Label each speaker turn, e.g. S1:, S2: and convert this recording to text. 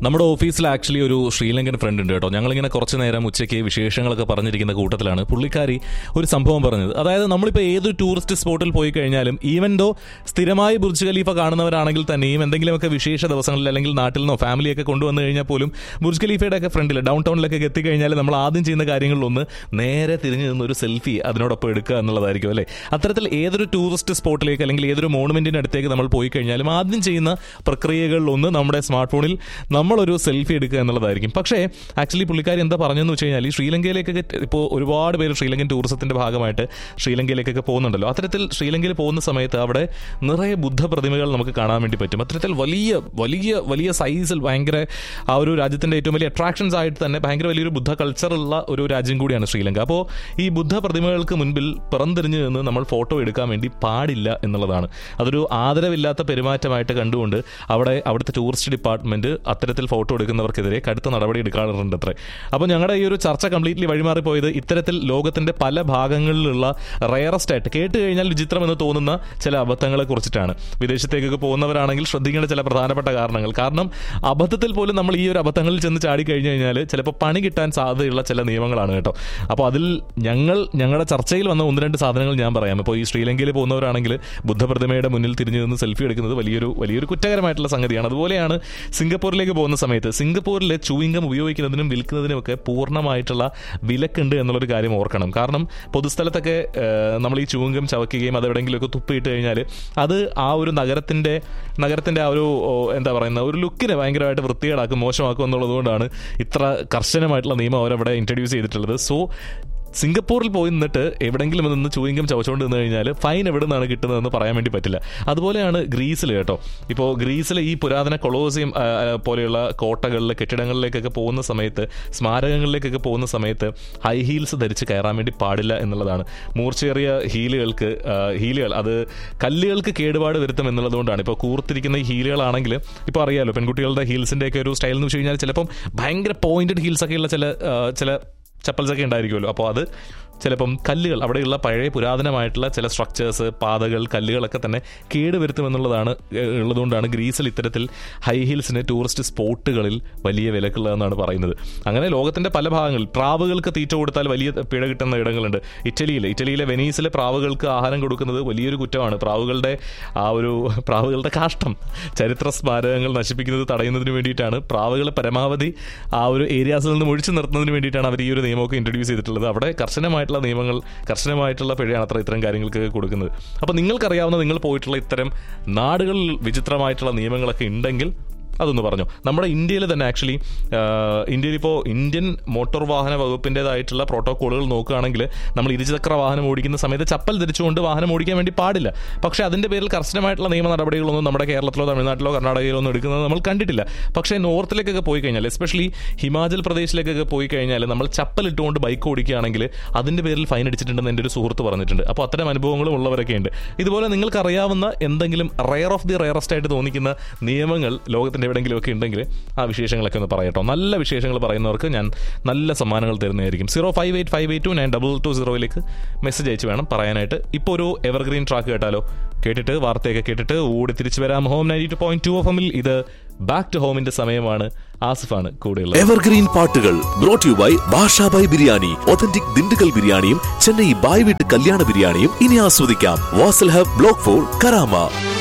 S1: നമ്മുടെ ഓഫീസിൽ ആക്ച്വലി ഒരു ശ്രീലങ്കൻ ഫ്രണ്ട് ഉണ്ട് കേട്ടോ ഞങ്ങളിങ്ങനെ കുറച്ച് നേരം ഉച്ചയ്ക്ക് വിശേഷങ്ങളൊക്കെ പറഞ്ഞിരിക്കുന്ന കൂട്ടത്തിലാണ് പുള്ളിക്കാരി ഒരു സംഭവം പറഞ്ഞത് അതായത് നമ്മളിപ്പോൾ ഏത് ടൂറിസ്റ്റ് സ്പോട്ടിൽ പോയി കഴിഞ്ഞാലും ഈവൻ ദോ സ്ഥിരമായി ബുർജ് ഖലീഫ കാണുന്നവരാണെങ്കിൽ തന്നെയും എന്തെങ്കിലുമൊക്കെ വിശേഷ ദിവസങ്ങളിൽ അല്ലെങ്കിൽ നാട്ടിൽ നിന്നോ ഫാമിലിയൊക്കെ കൊണ്ടുവന്നു കഴിഞ്ഞാൽ പോലും ബുർജ് ഖലീഫയുടെ ഒക്കെ ഫ്രണ്ടിൽ ഡൗൺ ടൗണിലൊക്കെ എത്തിക്കഴിഞ്ഞാൽ നമ്മൾ ആദ്യം ചെയ്യുന്ന കാര്യങ്ങളിലൊന്ന് നേരെ തിരിഞ്ഞു നിന്ന് ഒരു സെൽഫി അതിനോടൊപ്പം എടുക്കുക എന്നുള്ളതായിരിക്കും അല്ലേ അത്തരത്തിൽ ഏതൊരു ടൂറിസ്റ്റ് സ്പോട്ടിലേക്ക് അല്ലെങ്കിൽ ഏതൊരു മോണുമെന്റിന്റെ അടുത്തേക്ക് നമ്മൾ പോയി കഴിഞ്ഞാലും ആദ്യം ചെയ്യുന്ന പ്രക്രിയകളിൽ ഒന്ന് നമ്മുടെ സ്മാർട്ട് ഫോണിൽ നമ്മളൊരു സെൽഫി എടുക്കുക എന്നുള്ളതായിരിക്കും പക്ഷേ ആക്ച്വലി പുള്ളിക്കാരി എന്താ പറഞ്ഞെന്ന് വെച്ച് കഴിഞ്ഞാൽ ഈ ശ്രീലങ്കയിലേക്കൊക്കെ ഇപ്പോൾ ഒരുപാട് പേര് ശ്രീലങ്കൻ ടൂറിസത്തിന്റെ ഭാഗമായിട്ട് ശ്രീലങ്കയിലേക്കൊക്കെ പോകുന്നുണ്ടല്ലോ അത്തരത്തിൽ ശ്രീലങ്കയിൽ പോകുന്ന സമയത്ത് അവിടെ നിറയെ ബുദ്ധ പ്രതിമകൾ നമുക്ക് കാണാൻ വേണ്ടി പറ്റും അത്തരത്തിൽ വലിയ വലിയ വലിയ സൈസിൽ ഭയങ്കര ആ ഒരു രാജ്യത്തിന്റെ ഏറ്റവും വലിയ അട്രാക്ഷൻസ് ആയിട്ട് തന്നെ ഭയങ്കര വലിയൊരു ബുദ്ധ കൾച്ചറുള്ള ഒരു രാജ്യം കൂടിയാണ് ശ്രീലങ്ക അപ്പോൾ ഈ ബുദ്ധ പ്രതിമകൾക്ക് മുൻപിൽ പിറന്തിരിഞ്ഞ് നിന്ന് നമ്മൾ ഫോട്ടോ എടുക്കാൻ വേണ്ടി പാടില്ല എന്നുള്ളതാണ് അതൊരു ആദരവില്ലാത്ത പെരുമാറ്റമായിട്ട് കണ്ടുകൊണ്ട് അവിടെ അവിടുത്തെ ടൂറിസ്റ്റ് ഡിപ്പാർട്ട്മെന്റ് അത്തരത്തിൽ ഫോട്ടോ എടുക്കുന്നവർക്കെതിരെ കടുത്ത നടപടി എടുക്കാറുണ്ട് അത്രേ അപ്പോൾ ഞങ്ങളുടെ ഈ ഒരു ചർച്ച കംപ്ലീറ്റ്ലി വഴിമാറിപ്പോയത് ഇത്തരത്തിൽ ലോകത്തിന്റെ പല ഭാഗങ്ങളിലുള്ള റയറസ്റ്റ് ആയിട്ട് കേട്ട് കഴിഞ്ഞാൽ വിചിത്രം എന്ന് തോന്നുന്ന ചില അബദ്ധങ്ങളെ കുറിച്ചിട്ടാണ് വിദേശത്തേക്കൊക്കെ പോകുന്നവരാണെങ്കിൽ ശ്രദ്ധിക്കേണ്ട ചില പ്രധാനപ്പെട്ട കാരണങ്ങൾ കാരണം അബദ്ധത്തിൽ പോലും നമ്മൾ ഈ ഒരു അബദ്ധങ്ങളിൽ ചെന്ന് ചാടി കഴിഞ്ഞു കഴിഞ്ഞാൽ ചിലപ്പോൾ പണി കിട്ടാൻ സാധ്യതയുള്ള ചില നിയമങ്ങളാണ് കേട്ടോ അപ്പോൾ അതിൽ ഞങ്ങൾ ഞങ്ങളുടെ ചർച്ചയിൽ വന്ന ഒന്ന് രണ്ട് സാധനങ്ങൾ ഞാൻ പറയാം ഇപ്പോൾ ഈ ശ്രീലങ്കയിൽ പോകുന്നവരാണെങ്കിൽ ബുദ്ധപ്രതിമയുടെ മുന്നിൽ തിരിഞ്ഞു നിന്ന് സെൽഫി എടുക്കുന്നത് വലിയൊരു വലിയൊരു കുറ്റകരമായിട്ടുള്ള സംഗതിയാണ് അതുപോലെയാണ് സിംഗപ്പൂരിലേക്ക് പോകുന്ന സമയത്ത് സിംഗപ്പൂരിലെ ചൂയിങ്കം ഉപയോഗിക്കുന്നതിനും വിൽക്കുന്നതിനും ഒക്കെ പൂർണ്ണമായിട്ടുള്ള വിലക്കുണ്ട് എന്നുള്ളൊരു കാര്യം ഓർക്കണം കാരണം പൊതുസ്ഥലത്തൊക്കെ ഏഹ്, നമ്മൾ ഈ ചൂയിങ്കം ചവയ്ക്കുകയും അത് എവിടെയെങ്കിലുമൊക്കെ തുപ്പിയിട്ട് കഴിഞ്ഞാൽ അത് ആ ഒരു നഗരത്തിന്റെ നഗരത്തിന്റെ ആ ഒരു ഓ, എന്താ പറയുന്ന ഒരു ലുക്കിനെ ഭയങ്കരമായിട്ട് വൃത്തികേടാക്കും മോശമാക്കും എന്നുള്ളത് കൊണ്ടാണ് ഇത്ര കർശനമായിട്ടുള്ള നിയമം അവരവിടെ ഇൻട്രൊഡ്യൂസ് ചെയ്തിട്ടുള്ളത് സോ സിംഗപ്പൂരിൽ പോയി നിന്നിട്ട് എവിടെങ്കിലും നിന്ന് ചൂയിങ്കം ചവച്ചുകൊണ്ട് നിന്ന് കഴിഞ്ഞാൽ ഫൈൻ എവിടെ നിന്നാണ് കിട്ടുന്നതെന്ന് പറയാൻ വേണ്ടി പറ്റില്ല അതുപോലെയാണ് ഗ്രീസിൽ കേട്ടോ ഇപ്പോൾ ഗ്രീസിലെ ഈ പുരാതന കൊളോസിയം ആ, ആ, പോലെയുള്ള കോട്ടകളിൽ കെട്ടിടങ്ങളിലേക്കൊക്കെ പോകുന്ന സമയത്ത് സ്മാരകങ്ങളിലേക്കൊക്കെ പോകുന്ന സമയത്ത് ഹൈ ഹീൽസ് ധരിച്ച് കയറാൻ വേണ്ടി പാടില്ല എന്നുള്ളതാണ് മൂർച്ചേറിയ ഹീലുകൾക്ക് ആ, ഹീലുകൾ അത് കല്ലുകൾക്ക് കേടുപാട് വരുത്തും എന്നുള്ളതുകൊണ്ടാണ് ഇപ്പോൾ കൂർത്തിരിക്കുന്ന ഈ ഹീലുകളാണെങ്കിൽ ഇപ്പോൾ അറിയാലോ പെൺകുട്ടികളുടെ ഹീൽസിൻ്റെ ഒക്കെ ഒരു സ്റ്റൈൽ എന്ന് വെച്ച് കഴിഞ്ഞാൽ ചിലപ്പം ഭയങ്കര പോയിന്റഡ് ഹീൽസ് ഒക്കെയുള്ള ചില ആ, ചില ചപ്പൽസ് ഒക്കെ ഉണ്ടായിരിക്കുമല്ലോ അപ്പോൾ അത് ചിലപ്പം കല്ലുകൾ അവിടെയുള്ള പഴയ പുരാതനമായിട്ടുള്ള ചില സ്ട്രക്ചേഴ്സ് പാതകൾ കല്ലുകളൊക്കെ തന്നെ കേടുവരുത്തുമെന്നുള്ളതാണ് ഏഹ്, ഉള്ളതുകൊണ്ടാണ് ഗ്രീസിൽ ഇത്തരത്തിൽ ഹൈ ഹിൽസിന് ടൂറിസ്റ്റ് സ്പോട്ടുകളിൽ വലിയ വിലക്കുള്ളതെന്നാണ് പറയുന്നത് അങ്ങനെ ലോകത്തിന്റെ പല ഭാഗങ്ങളിൽ പ്രാവുകൾക്ക് തീറ്റ കൊടുത്താൽ വലിയ പിഴ കിട്ടുന്ന ഇടങ്ങളുണ്ട് ഇറ്റലിയിൽ ഇറ്റലിയിലെ വെനീസിലെ പ്രാവുകൾക്ക് ആഹാരം കൊടുക്കുന്നത് വലിയൊരു കുറ്റമാണ് പ്രാവുകളുടെ ആ ഒരു പ്രാവുകളുടെ കാഷ്ടം ചരിത്ര സ്മാരകങ്ങൾ നശിപ്പിക്കുന്നത് തടയുന്നതിന് വേണ്ടിയിട്ടാണ് പ്രാവുകളെ പരമാവധി ആ ഒരു ഏരിയാസിൽ നിന്ന് ഒഴിച്ചു നിർത്തുന്നതിന് വേണ്ടിയിട്ടാണ് അവർ ഈ ഒരു നിയമമൊക്കെ ഇൻട്രൊഡ്യൂസ് ചെയ്തിട്ടുള്ളത് അവിടെ കർശനമായിട്ടുള്ള നിയമങ്ങൾ കർശനമായിട്ടുള്ള പിഴയാണ് അത്ര ഇത്തരം കാര്യങ്ങൾക്ക് കൊടുക്കുന്നത് അപ്പോൾ നിങ്ങൾക്കറിയാവുന്ന നിങ്ങൾ പോയിട്ടുള്ള ഇത്തരം നാടുകളിൽ വിചിത്രമായിട്ടുള്ള നിയമങ്ങളൊക്കെ ഉണ്ടെങ്കിൽ അതൊന്ന് പറഞ്ഞു നമ്മുടെ ഇന്ത്യയിൽ തന്നെ ആക്ച്വലി ഇന്ത്യയിൽ ഇപ്പോൾ ഇന്ത്യൻ മോട്ടോർ വാഹന വകുപ്പിൻ്റെതായിട്ടുള്ള പ്രോട്ടോക്കോളുകൾ നോക്കുകയാണെങ്കിൽ നമ്മൾ ഇരുചക്ര വാഹനം ഓടിക്കുന്ന സമയത്ത് ചപ്പൽ ധരിച്ചുകൊണ്ട് വാഹനം ഓടിക്കാൻ വേണ്ടി പാടില്ല പക്ഷേ അതിൻ്റെ പേരിൽ കർശനമായിട്ടുള്ള നിയമ നടപടികളൊന്നും നമ്മുടെ കേരളത്തിലോ തമിഴ്നാട്ടിലോ കർണാടകയിലോ ഒന്നും എടുക്കുന്നത് നമ്മൾ കണ്ടിട്ടില്ല പക്ഷേ നോർത്തിലേക്കൊക്കെ പോയി കഴിഞ്ഞാൽ എസ്പെഷ്യലി ഹിമാചൽ പ്രദേശിലേക്കൊക്കെ പോയി കഴിഞ്ഞാൽ നമ്മൾ ചപ്പൽ ഇട്ടുകൊണ്ട് ബൈക്ക് ഓടിക്കുകയാണെങ്കിൽ അതിൻ്റെ പേരിൽ ഫൈൻ അടിച്ചിട്ടുണ്ടെന്ന് എൻ്റെ ഒരു സുഹൃത്ത് പറഞ്ഞിട്ടുണ്ട് അപ്പോൾ അത്തരം അനുഭവങ്ങളും ഉള്ളവരൊക്കെ ഉണ്ട് ഇതുപോലെ നിങ്ങൾക്ക് അറിയാവുന്ന എന്തെങ്കിലും റയർ ഓഫ് ദി റയറസ്റ്റ് ആയിട്ട് തോന്നിക്കുന്ന നിയമങ്ങൾ ലോകത്തിന്റെ എവിടെയെങ്കിലും ഒക്കെ ഉണ്ടെങ്കിൽ ആ വിശേഷങ്ങളൊക്കെ ഒന്ന് പറയട്ടോ നല്ല വിശേഷങ്ങൾ പറയുന്നവർക്ക് ഞാൻ നല്ല സമ്മാനങ്ങൾ തരുന്നതായിരിക്കും zero five eight five eight two nine double two സീറോയിലേക്ക് മെസ്സേജ് അയച്ച് വേണം പറയാനായിട്ട് ഇപ്പോൾ ഒരു എവർഗ്രീൻ ട്രാക്ക് കേട്ടാലോ കേട്ടിട്ട് വാർത്തയൊക്കെ കേട്ടിട്ട് ഓടി തിരിച്ചു വരാം home ninety two point two F എമ്മിൽ ഇത് ബാക്ക് ടു ഹോമിന്റെ സമയമാണ് ആസിഫാണ് കൂടെയുള്ളത്
S2: എവർഗ്രീൻ പാട്ടുകൾ brought you by Basha Bhai biryani authentic Dindigul ബിരിയാണിയും ചെന്നൈ ബായ് വീട്ട് കല്യാണ ബിരിയാണിയും ഇനി ആസ്വദിക്കാം Vasal hub block four Karama